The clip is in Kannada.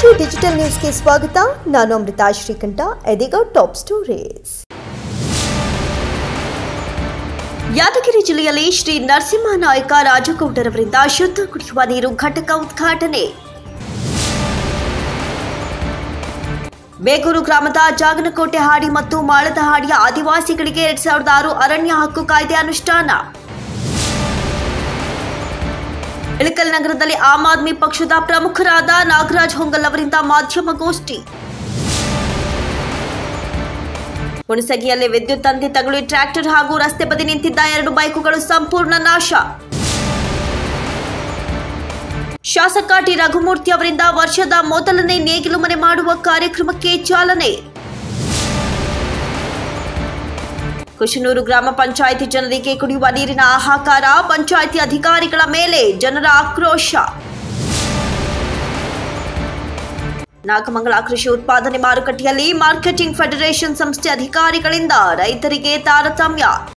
ಜಿ ಡಿಜಿಟಲ್ ನ್ಯೂಸ್ಗೆ ಸ್ವಾಗತ ನಾನು ಅಮೃತಾ ಶ್ರೀಕಂಠ ಇದೀಗ ಟಾಪ್ ಸ್ಟೋರೀಸ್ ಯಾದಗಿರಿ ಜಿಲ್ಲೆಯಲ್ಲಿ ಶ್ರೀ ನರಸಿಂಹ ನಾಯಕ ರಾಜಗೌಡರವರಿಂದ ಶುದ್ಧ ಕುಡಿಯುವ ನೀರು ಘಟಕ ಉದ್ಘಾಟನೆ ಬೇಗೂರು ಗ್ರಾಮದ ಜಾಗನಕೋಟೆ ಹಾಡಿ ಮತ್ತು ಮಾಳದ ಹಾಡಿಯ ಆದಿವಾಸಿಗಳಿಗೆ ಎರಡ್ ಸಾವಿರದ ಆರು ಅರಣ್ಯ ಹಕ್ಕು ಕಾಯ್ದೆ ಅನುಷ್ಠಾನ ಇಳಕಲ್ ನಗರದಲ್ಲಿ ಆಮ್ ಆದ್ಮಿ ಪಕ್ಷದ ಪ್ರಮುಖರಾದ ನಾಗರಾಜ್ ಹೊಂಗಲ್ ಅವರಿಂದ ಮಾಧ್ಯಮಗೋಷ್ಠಿ ಹುಣಸಗಿಯಲ್ಲಿ ವಿದ್ಯುತ್ ತಂತಿ ತಗುಲಿ ಟ್ರ್ಯಾಕ್ಟರ್ ಹಾಗೂ ರಸ್ತೆ ಬದಿ ನಿಂತಿದ್ದ ಎರಡು ಬೈಕುಗಳು ಸಂಪೂರ್ಣ ನಾಶ ಶಾಸಕ ಟಿ ರಘುಮೂರ್ತಿ ಅವರಿಂದ ವರ್ಷದ ಮೊದಲನೇ ನೇಗಿಲು ಮನೆ ಮಾಡುವ ಕಾರ್ಯಕ್ರಮಕ್ಕೆ ಚಾಲನೆ ಕುಶನೂರು ಗ್ರಾಮ ಪಂಚಾಯಿತಿ ಜನರಿಗೆ ಕುಡಿಯುವ ನೀರಿನ ಹಾಹಾಕಾರ ಪಂಚಾಯಿತಿ ಅಧಿಕಾರಿಗಳ ಮೇಲೆ ಜನರ ಆಕ್ರೋಶ ನಾಗಮಂಗಲ ಕೃಷಿ ಉತ್ಪಾದನೆ ಮಾರುಕಟ್ಟೆಯಲ್ಲಿ ಮಾರ್ಕೆಟಿಂಗ್ ಫೆಡರೇಷನ್ ಸಂಸ್ಥೆ ಅಧಿಕಾರಿಗಳಿಂದ ರೈತರಿಗೆ ತಾರತಮ್ಯ